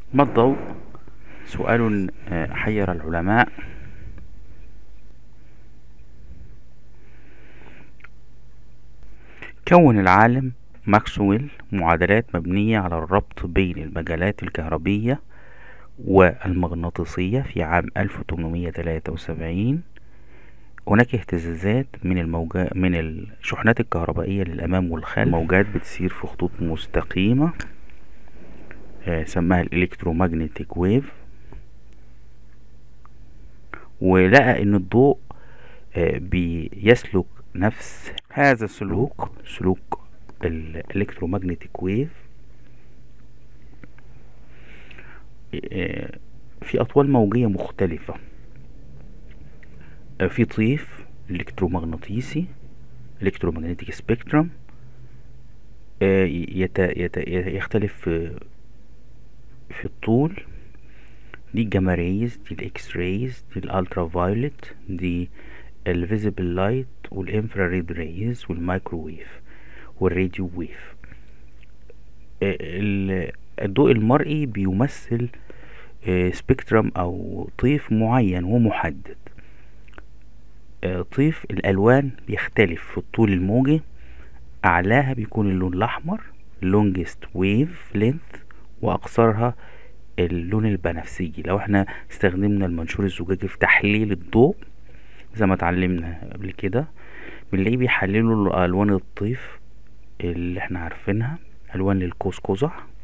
ما الضوء سؤال آه، حير العلماء كون العالم ماكسويل معادلات مبنية على الربط بين المجالات الكهربية والمغناطيسية في عام 1873 هناك اهتزازات من الموجات من الشحنات الكهربائية للأمام والخلف موجات بتسير في خطوط مستقيمة آه، سماها الالكترومagnetic ويف ولقى ان الضوء آه، بيسلك نفس هذا السلوك سلوك الالكترومagnetic ويف في اطوال موجية مختلفة آه، في طيف الكترومغناطيسي الكترومagnetic سبيكترم يت يت يختلف في في الطول دي الجاما ريز دي الاكس ريز دي الالترا فايولت دي الفيزيبل لايت والانفراريد ريز والمايكروويف والراديو ويف الضوء المرئي بيمثل سبيكترم او طيف معين ومحدد طيف الالوان بيختلف في الطول الموجي اعلاها بيكون اللون الاحمر longest wave length واقصرها اللون البنفسجي لو احنا استخدمنا المنشور الزجاجي في تحليل الضوء زي ما اتعلمنا قبل كده بنلاقيه بيحللوا الوان الطيف اللي احنا عارفينها الوان للقوس قزح